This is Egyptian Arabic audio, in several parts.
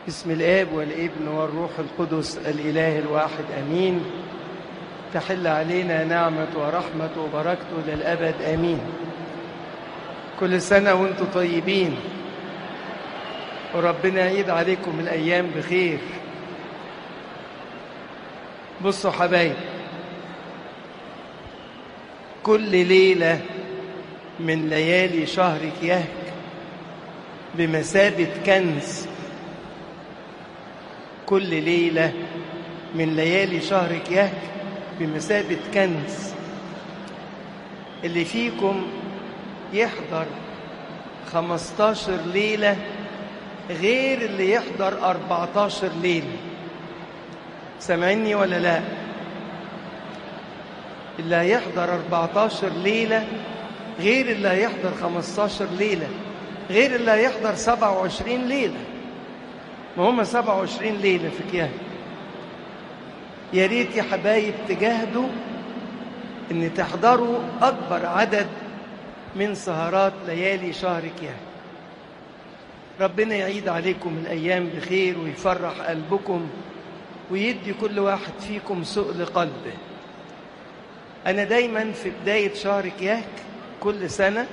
بسم الآب والابن والروح القدس الإله الواحد أمين تحل علينا نعمة ورحمة وبركته للأبد أمين كل سنة وانتم طيبين وربنا يعيد عليكم الأيام بخير بصوا حبايب كل ليلة من ليالي شهر كيهك بمثابة كنز كل ليلة من ليالي شهر كيهك بمثابة كنز اللي فيكم يحضر 15 ليلة غير اللي يحضر 14 ليلة سامعني ولا لا اللي هيحضر 14 ليلة غير اللي هيحضر 15 ليلة غير اللي هيحضر 27 ليلة ما هم 27 ليلة في كيان يا ريت يا حبايب تجاهدوا ان تحضروا اكبر عدد من سهرات ليالي شهر كيان ربنا يعيد عليكم الايام بخير ويفرح قلبكم ويدي كل واحد فيكم سؤل قلبه انا دايما في بدايه شهر كياك كل سنه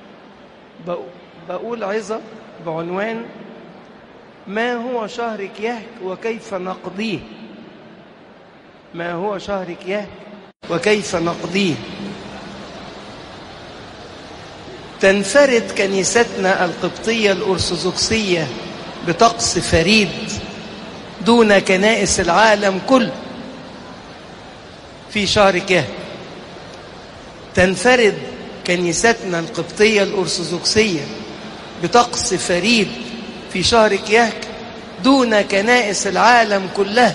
بقول عظه بعنوان ما هو شهر كياك وكيف نقضيه ما هو شهر كياك وكيف نقضيه تنفرد كنيستنا القبطية الأرثوذكسية بطقس فريد دون كنائس العالم كله في شهر كهف تنفرد كنيستنا القبطية الأرثوذكسية بطقس فريد في شهر كيهك دون كنائس العالم كلها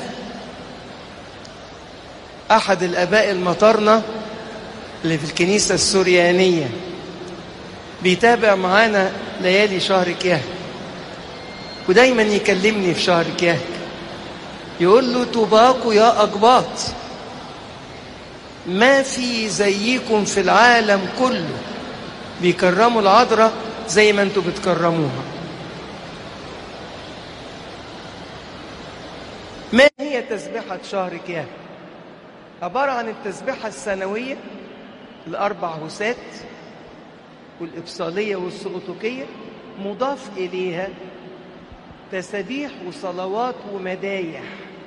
أحد الآباء المطرنة اللي في الكنيسة السوريانية بيتابع معانا ليالي شهر كيهك ودايما يكلمني في شهر كيهك يقول له طوباكوا يا أقباط ما في زيكم في العالم كله بيكرموا العذراء زي ما انتوا بتكرموها ما هي تسبيحة شهر كياه عبارة عن التسبيحة السنوية الأربع هسات والإبصالية والسقطوكية مضاف إليها تسابيح وصلوات ومدايح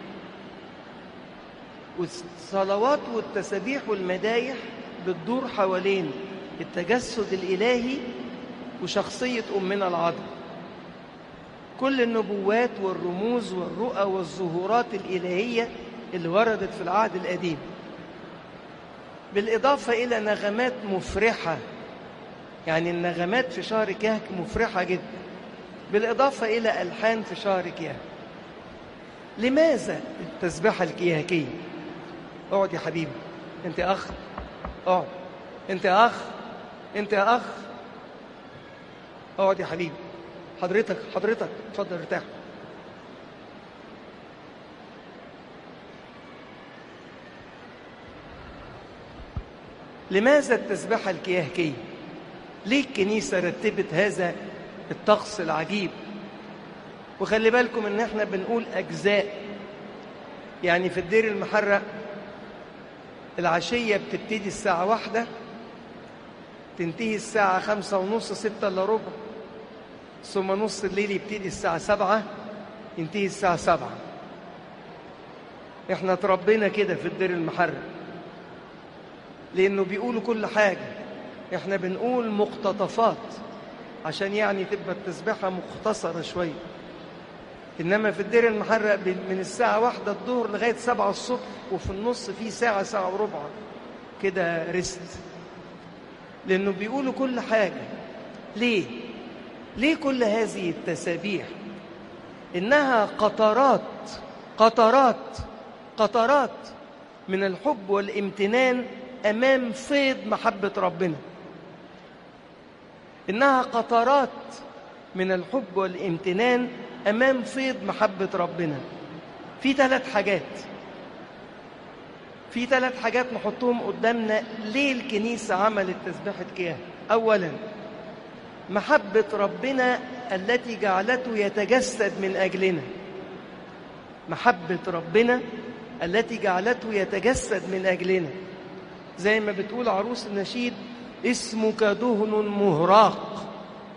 والصلوات والتسابيح والمدايح بتدور حوالين التجسد الإلهي وشخصية أمنا العذراء كل النبوات والرموز والرؤى والظهورات الإلهية اللي وردت في العهد القديم بالإضافة إلى نغمات مفرحة يعني النغمات في شهر كهك مفرحة جدا بالإضافة إلى ألحان في شهر كهك لماذا التسبيحة الكيهكية اقعد يا حبيبي انت اخ اقعد انت اخ انت اخ اقعد يا حبيبي حضرتك حضرتك اتفضل ارتاح لماذا التسبيحة الكيهكية ليه الكنيسة رتبت هذا الطقس العجيب وخلي بالكم ان احنا بنقول اجزاء يعني في الدير المحرق العشية بتبتدي الساعة واحدة تنتهي الساعة خمسة ونص ستة إلا ربع ثم نص الليل يبتدي الساعة سبعة ينتهي الساعة سبعة احنا اتربينا كده في الدير المحرق لأنه بيقولوا كل حاجة احنا بنقول مقتطفات عشان يعني تبقى التسبيحة مختصرة شوية إنما في الدير المحرق من الساعة واحدة الظهر لغاية سبعة الصبح وفي النص في ساعة ساعة وربع كده ريست لأنه بيقولوا كل حاجة ليه؟ ليه كل هذه التسابيح؟ إنها قطرات قطرات قطرات من الحب والامتنان أمام فيض محبة ربنا إنها قطرات من الحب والامتنان أمام فيض محبة ربنا في ثلاث حاجات في ثلاث حاجات نحطهم قدامنا ليه الكنيسة عملت تسبيحة كياه أولا محبة ربنا التي جعلته يتجسد من أجلنا محبة ربنا التي جعلته يتجسد من أجلنا زي ما بتقول عروس النشيد اسمك دهن مهراق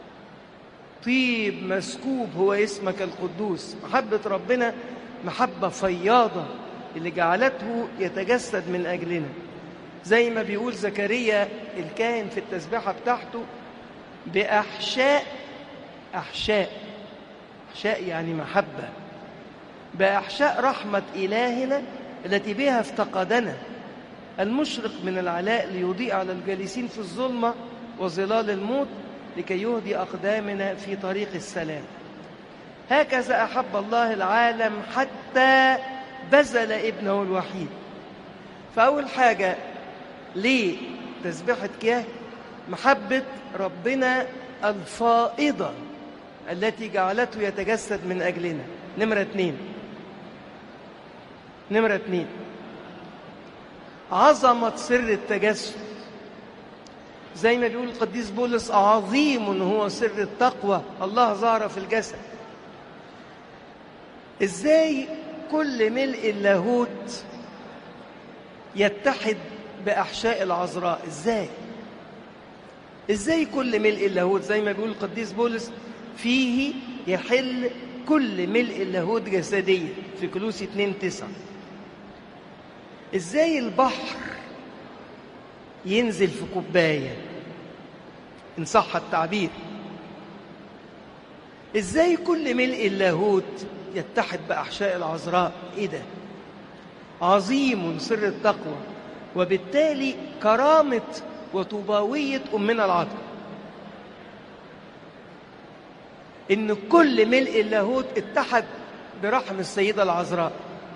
طيب مسكوب هو اسمك القدوس محبة ربنا محبة فياضة اللي جعلته يتجسد من أجلنا زي ما بيقول زكريا الكاهن في التسبيحة بتاعته بأحشاء أحشاء أحشاء يعني محبة بأحشاء رحمة إلهنا التي بها افتقدنا المشرق من العلاء ليضيء على الجالسين في الظلمة وظلال الموت لكي يهدي أقدامنا في طريق السلام هكذا أحب الله العالم حتى بذل ابنه الوحيد فأول حاجة ليه تسبيحة كياه محبة ربنا الفائضة التي جعلته يتجسد من أجلنا نمرة اتنين نمرة اتنين عظمة سر التجسد زي ما بيقول القديس بولس عظيم هو سر التقوى الله ظهر في الجسد ازاي كل ملء اللاهوت يتحد بأحشاء العذراء ازاي ازاي كل ملء اللاهوت زي ما بيقول القديس بولس فيه يحل كل ملء اللاهوت جسديا في كلوسي 2 9 ازاي البحر ينزل في كوبايه ان صح التعبير ازاي كل ملء اللاهوت يتحد باحشاء العذراء ايه ده عظيم سر التقوى وبالتالي كرامه وطوباويه امنا العذراء ان كل ملء اللاهوت اتحد برحم السيده العذراء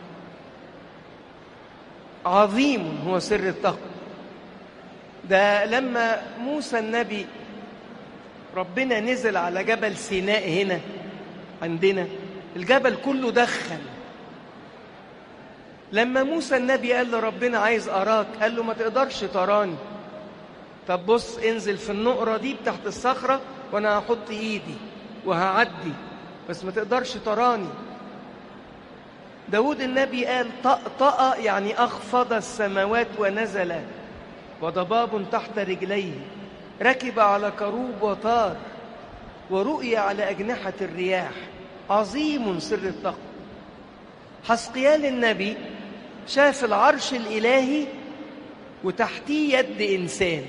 عظيم هو سر التقوى ده لما موسى النبي ربنا نزل على جبل سيناء هنا عندنا الجبل كله دخن لما موسى النبي قال لربنا عايز أراك قال له ما تقدرش تراني طب بص انزل في النقرة دي تحت الصخرة وأنا هحط إيدي وهعدي بس ما تقدرش تراني داود النبي قال طأطأ يعني أخفض السماوات ونزل وضباب تحت رجليه ركب على كروب وطار ورؤي على أجنحة الرياح عظيم سر التقوى حسقيال النبي شاف العرش الإلهي وتحتيه يد إنسان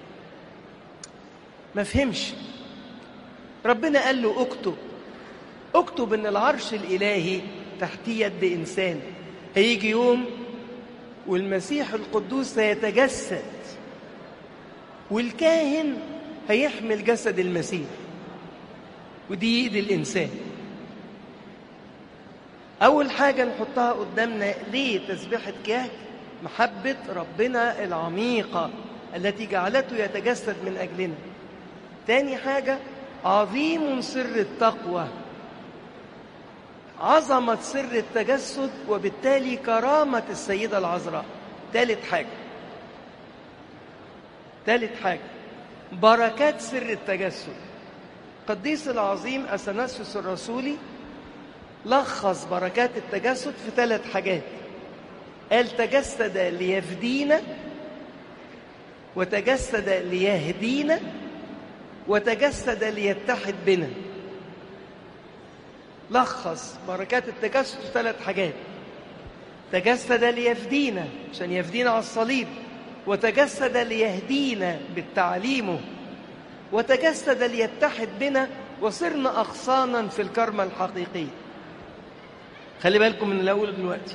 ما فهمش ربنا قال له اكتب اكتب ان العرش الإلهي تحتيه يد إنسان هيجي يوم والمسيح القدوس سيتجسد والكاهن هيحمل جسد المسيح ودي ايد الانسان اول حاجه نحطها قدامنا ليه تسبيحه كياه محبه ربنا العميقه التي جعلته يتجسد من اجلنا تاني حاجه عظيم سر التقوى عظمه سر التجسد وبالتالي كرامه السيده العذراء ثالث حاجه ثالث حاجة بركات سر التجسد قديس العظيم أثناسيوس الرسولي لخص بركات التجسد في ثلاث حاجات قال تجسد ليفدينا وتجسد ليهدينا وتجسد ليتحد بنا لخص بركات التجسد في ثلاث حاجات تجسد ليفدينا عشان يفدينا على الصليب وتجسد ليهدينا بالتعليمه وتجسد ليتحد بنا وصرنا أغصانا في الكرمة الحقيقية خلي بالكم من الأول دلوقتي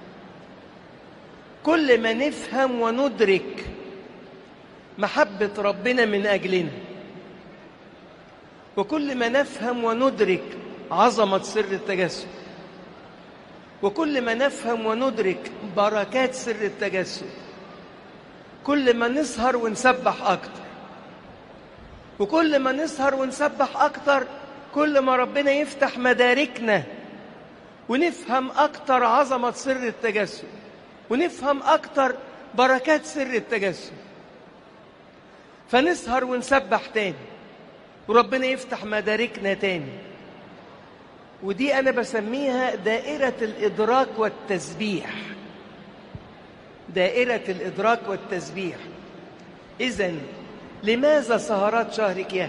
كل ما نفهم وندرك محبة ربنا من أجلنا وكل ما نفهم وندرك عظمة سر التجسد وكل ما نفهم وندرك بركات سر التجسد كل ما نسهر ونسبح أكتر وكل ما نسهر ونسبح أكتر كل ما ربنا يفتح مداركنا ونفهم أكتر عظمة سر التجسد ونفهم أكتر بركات سر التجسد فنسهر ونسبح تاني وربنا يفتح مداركنا تاني ودي أنا بسميها دائرة الإدراك والتسبيح دائرة الإدراك والتسبيح إذا لماذا سهرات شهر كياه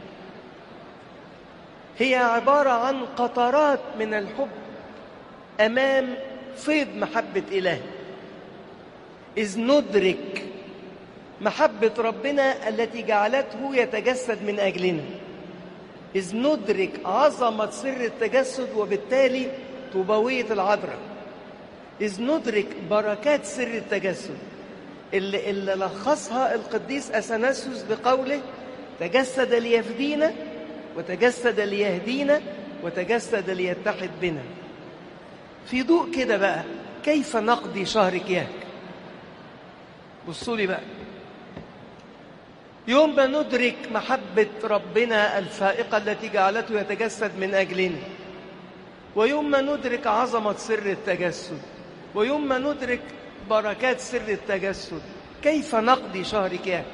هي عبارة عن قطرات من الحب أمام فيض محبة إله إذ ندرك محبة ربنا التي جعلته يتجسد من أجلنا إذ ندرك عظمة سر التجسد وبالتالي طوبوية العذراء إذ ندرك بركات سر التجسد اللي, اللي لخصها القديس أثناسيوس بقوله تجسد ليفدينا وتجسد ليهدينا وتجسد ليتحد بنا في ضوء كده بقى كيف نقضي شهر كياك بصوا لي بقى يوم ما ندرك محبة ربنا الفائقة التي جعلته يتجسد من أجلنا ويوم ما ندرك عظمة سر التجسد ويوم ما ندرك بركات سر التجسد كيف نقضي شهر كياك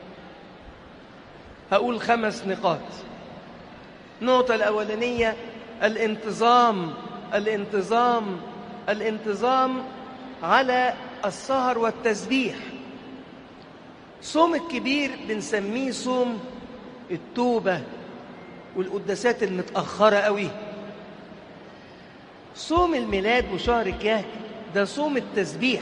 هقول خمس نقاط النقطة الأولانية الانتظام الانتظام الانتظام على السهر والتسبيح صوم الكبير بنسميه صوم التوبة والقداسات المتأخرة قوي صوم الميلاد وشهر كياك ده صوم التسبيح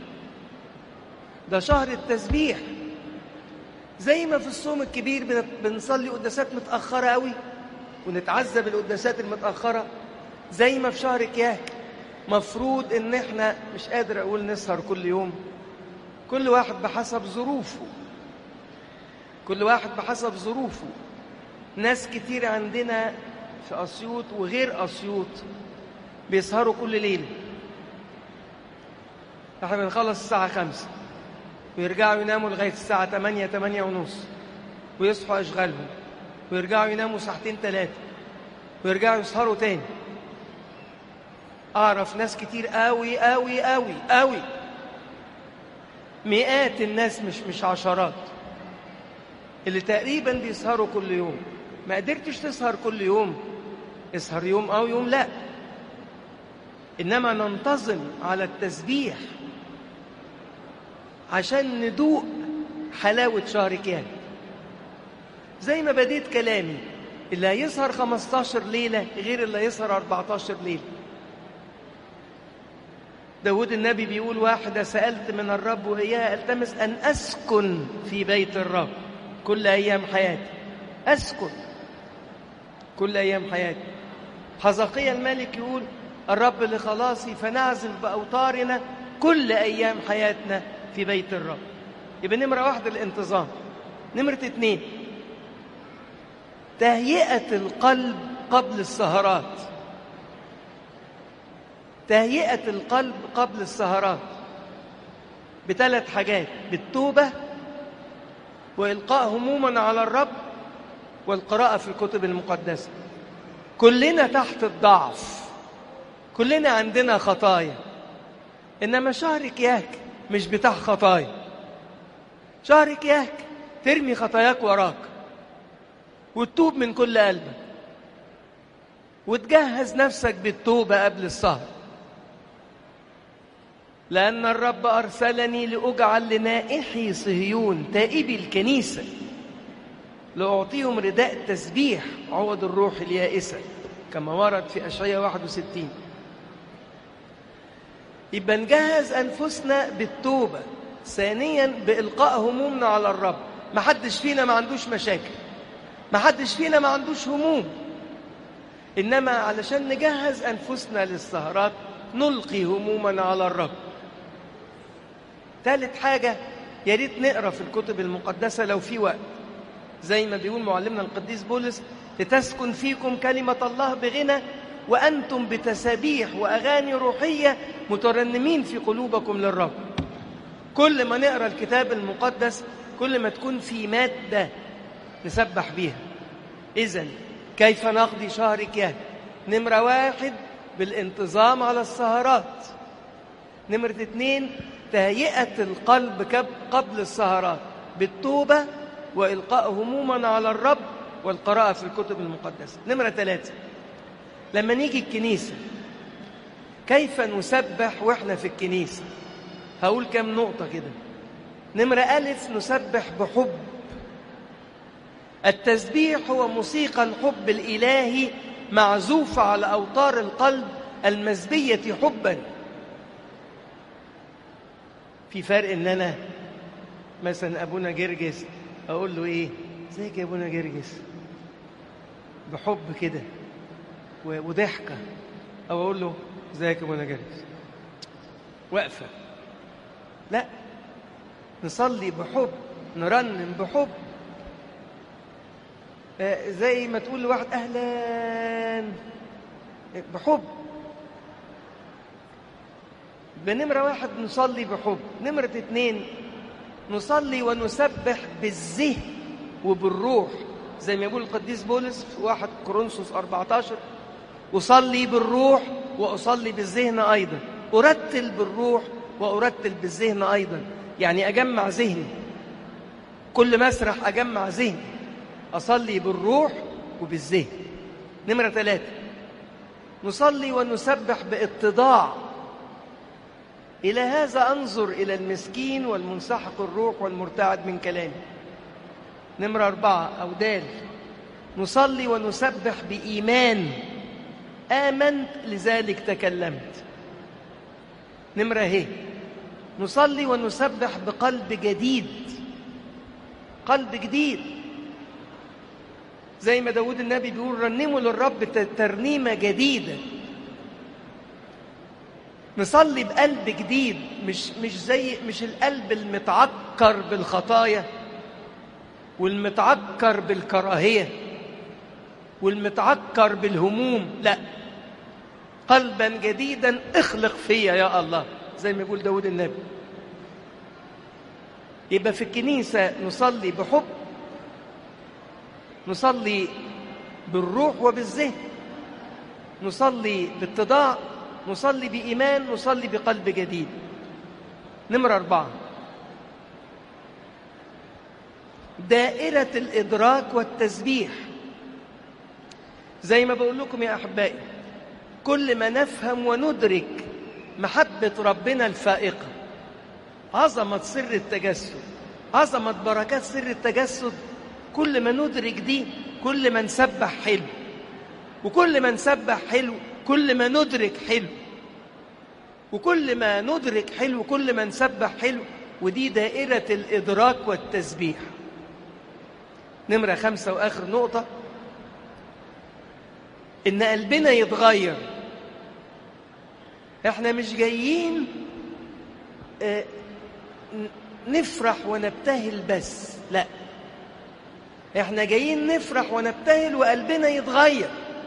ده شهر التسبيح زي ما في الصوم الكبير بنصلي قداسات متأخرة قوي ونتعذب القداسات المتأخرة زي ما في شهر كياك مفروض ان احنا مش قادر اقول نسهر كل يوم كل واحد بحسب ظروفه كل واحد بحسب ظروفه ناس كتير عندنا في أسيوط وغير أسيوط بيسهروا كل ليلة احنا بنخلص الساعة خمسة ويرجعوا يناموا لغاية الساعة تمانية تمانية ونص ويصحوا أشغالهم ويرجعوا يناموا ساعتين ثلاثة ويرجعوا يسهروا تاني أعرف ناس كتير قوي قوي قوي قوي مئات الناس مش مش عشرات اللي تقريبا بيسهروا كل يوم ما قدرتش تسهر كل يوم اسهر يوم أو يوم لا إنما ننتظم على التسبيح عشان ندوق حلاوة شهر كيان زي ما بديت كلامي اللي هيسهر 15 ليلة غير اللي هيسهر 14 ليلة داود النبي بيقول واحدة سألت من الرب وإياها التمس أن أسكن في بيت الرب كل أيام حياتي أسكن كل أيام حياتي حزقية الملك يقول الرب لخلاصي فنعزل بأوطارنا كل أيام حياتنا في بيت الرب يبقى نمرة واحدة الانتظام نمرة اتنين تهيئة القلب قبل السهرات تهيئة القلب قبل السهرات بثلاث حاجات بالتوبة وإلقاء هموما على الرب والقراءة في الكتب المقدسة كلنا تحت الضعف كلنا عندنا خطايا إنما شهر كياك مش بتاع خطايا شهر كياك ترمي خطاياك وراك وتتوب من كل قلبك وتجهز نفسك بالتوبة قبل السهر لأن الرب أرسلني لأجعل لنائحي صهيون تائبي الكنيسة لأعطيهم رداء تسبيح عوض الروح اليائسة كما ورد في أشعية 61 يبقى نجهز أنفسنا بالتوبة ثانيا بإلقاء همومنا على الرب ما حدش فينا ما عندوش مشاكل ما حدش فينا ما عندوش هموم إنما علشان نجهز أنفسنا للسهرات نلقي همومنا على الرب ثالث حاجة يا ريت نقرا في الكتب المقدسة لو في وقت زي ما بيقول معلمنا القديس بولس لتسكن فيكم كلمة الله بغنى وأنتم بتسابيح وأغاني روحية مترنمين في قلوبكم للرب كل ما نقرا الكتاب المقدس كل ما تكون في مادة نسبح بيها إذا كيف نقضي شهر كيان نمرة واحد بالانتظام على السهرات نمرة اتنين تهيئة القلب قبل السهرات بالتوبة وإلقاء هموما على الرب والقراءة في الكتب المقدسة نمرة ثلاثة لما نيجي الكنيسة كيف نسبح وإحنا في الكنيسة هقول كم نقطة كده نمرة ألف نسبح بحب التسبيح هو موسيقى الحب الإلهي معزوفة على أوتار القلب المزبية حبا في فرق إن أنا مثلا أبونا جرجس أقول له إيه ازيك يا أبونا جرجس بحب كده وضحكة أو أقول له ازيك يا أبونا جرجس واقفة لا نصلي بحب نرنم بحب زي ما تقول لواحد اهلا بحب بنمرة واحد نصلي بحب نمرة اتنين نصلي ونسبح بالذهن وبالروح زي ما يقول القديس بولس في واحد كورنثوس 14 أصلي بالروح وأصلي بالذهن أيضا أرتل بالروح وأرتل بالذهن أيضا يعني أجمع ذهني كل مسرح أجمع ذهني أصلي بالروح وبالذهن نمرة ثلاثة نصلي ونسبح باتضاع إلى هذا أنظر إلى المسكين والمنسحق الروح والمرتعد من كلامي نمرة أربعة أو دال نصلي ونسبح بإيمان آمنت لذلك تكلمت نمرة هي نصلي ونسبح بقلب جديد قلب جديد زي ما داود النبي بيقول رنموا للرب ترنيمة جديدة نصلي بقلب جديد مش مش زي مش القلب المتعكر بالخطايا والمتعكر بالكراهية والمتعكر بالهموم لا قلبا جديدا اخلق فيا يا الله زي ما يقول داود النبي يبقى في الكنيسة نصلي بحب نصلي بالروح وبالذهن نصلي باتضاع نصلي بإيمان نصلي بقلب جديد نمرة أربعة دائرة الإدراك والتسبيح زي ما بقول لكم يا أحبائي كل ما نفهم وندرك محبة ربنا الفائقة عظمة سر التجسد عظمة بركات سر التجسد كل ما ندرك دي كل ما نسبح حلو وكل ما نسبح حلو كل ما ندرك حلو وكل ما ندرك حلو كل ما نسبح حلو ودي دائرة الإدراك والتسبيح نمرة خمسة وآخر نقطة إن قلبنا يتغير إحنا مش جايين آه نفرح ونبتهل بس لا احنا جايين نفرح ونبتهل وقلبنا يتغير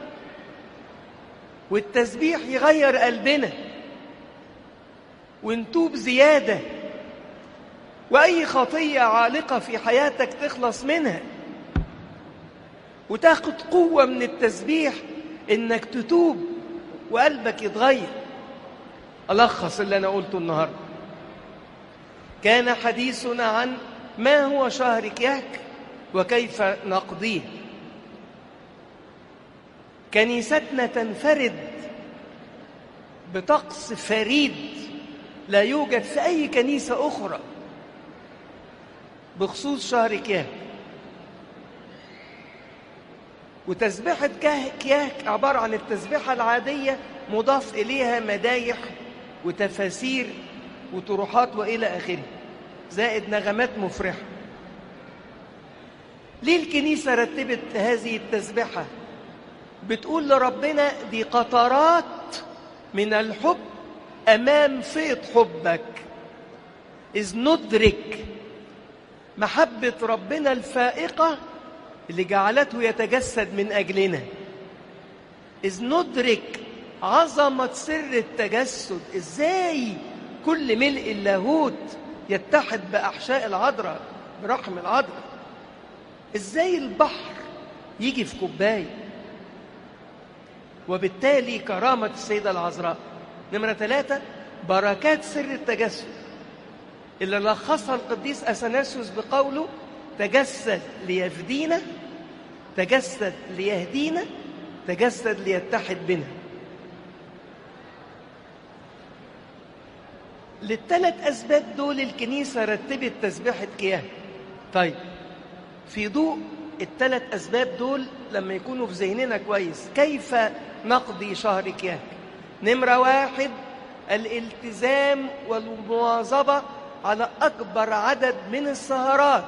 والتسبيح يغير قلبنا ونتوب زيادة وأي خطية عالقة في حياتك تخلص منها وتاخد قوة من التسبيح إنك تتوب وقلبك يتغير ألخص اللي أنا قلته النهاردة كان حديثنا عن ما هو شهر كياك وكيف نقضيه كنيستنا تنفرد بطقس فريد لا يوجد في أي كنيسة أخرى بخصوص شهر كياك وتسبيحة كياك عبارة عن التسبيحة العادية مضاف إليها مدايح وتفاسير وطروحات وإلى آخره زائد نغمات مفرحة ليه الكنيسة رتبت هذه التسبيحة بتقول لربنا دي قطرات من الحب أمام فيض حبك إذ ندرك محبة ربنا الفائقة اللي جعلته يتجسد من أجلنا إذ ندرك عظمة سر التجسد إزاي كل ملء اللاهوت يتحد بأحشاء العذراء برحم العذراء إزاي البحر يجي في كوباية وبالتالي كرامة السيدة العذراء نمرة ثلاثة بركات سر التجسد اللي لخصها القديس أثناسيوس بقوله تجسد ليفدينا تجسد ليهدينا تجسد ليتحد بنا للثلاث أسباب دول الكنيسة رتبت تسبيحة كياه طيب في ضوء الثلاث أسباب دول لما يكونوا في ذهننا كويس كيف نقضي شهر كياه نمرة واحد الالتزام والمواظبة على أكبر عدد من السهرات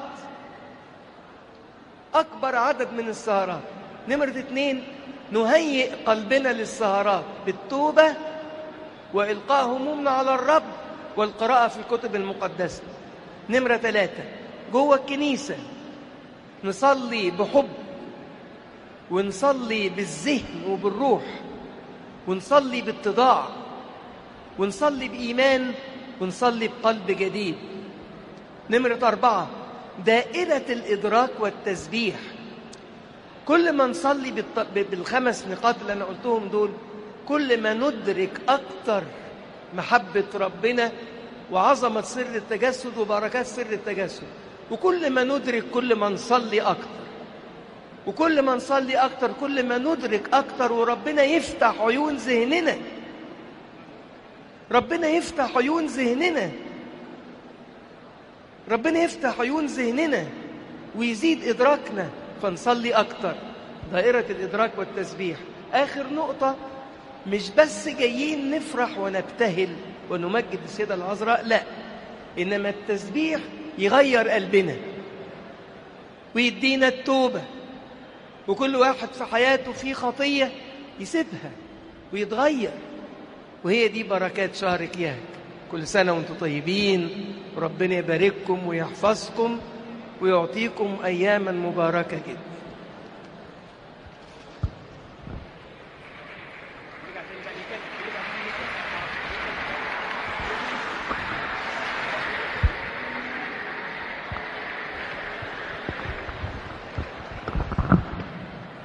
أكبر عدد من السهرات نمرة اتنين نهيئ قلبنا للسهرات بالتوبة وإلقاء همومنا على الرب والقراءة في الكتب المقدسة نمرة ثلاثة جوه الكنيسة نصلي بحب ونصلي بالذهن وبالروح ونصلي باتضاع ونصلي بإيمان ونصلي بقلب جديد نمرة أربعة دائرة الإدراك والتسبيح كل ما نصلي بالخمس نقاط اللي أنا قلتهم دول كل ما ندرك أكتر محبة ربنا وعظمة سر التجسد وبركات سر التجسد وكل ما ندرك كل ما نصلي أكتر وكل ما نصلي أكتر كل ما ندرك أكتر وربنا يفتح عيون ذهننا ربنا يفتح عيون ذهننا ربنا يفتح عيون ذهننا ويزيد إدراكنا فنصلي أكتر دائرة الإدراك والتسبيح آخر نقطة مش بس جايين نفرح ونبتهل ونمجد السيدة العذراء لا إنما التسبيح يغير قلبنا ويدينا التوبة وكل واحد في حياته فيه خطية يسيبها ويتغير وهي دي بركات شهر كياك كل سنة وانتم طيبين وربنا يبارككم ويحفظكم ويعطيكم أياما مباركة جدا